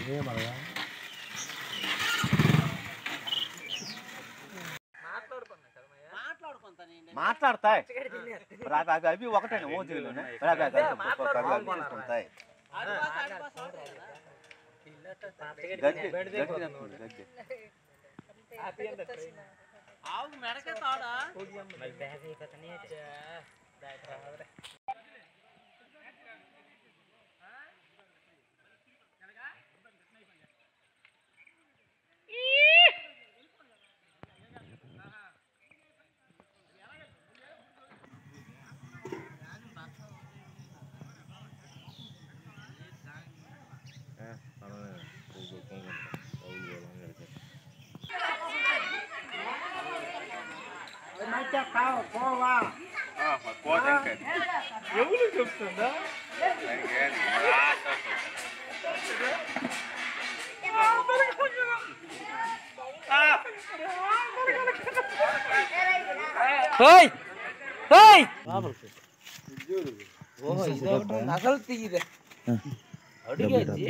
మాట్లాడతాయి రాక అవి అవి ఒకటే ఓజీలోనే రాక అవి తీసుకుంటాయి గడ్డి గడ్డి తింటుంది, గడ్డి ఆవు మెడకే తాడా ఎవరు చెప్తుందా ఓయ్ ఓయ్ ఓహో ఇదొకటి నగలు తీయదే అడుగేది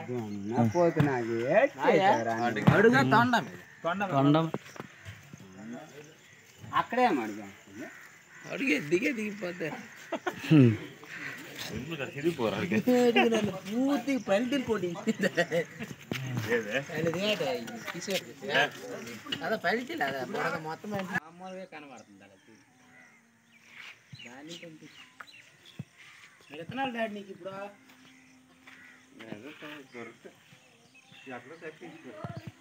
అడుగా తొండం తొండం అక్కడే అడిగా అడిగే దిగే దిగిపోతే పూర్తి పల్టీలు కొట్టి అదే పల్టీలు అదే బుడగ మొత్తం మామూలుగా కనబడుతుంది అలా దాని పంపి విత్తనాలు డాడీ నీకు ఇప్పుడు దొరికితే ఎక్కడ తెప్పించుకో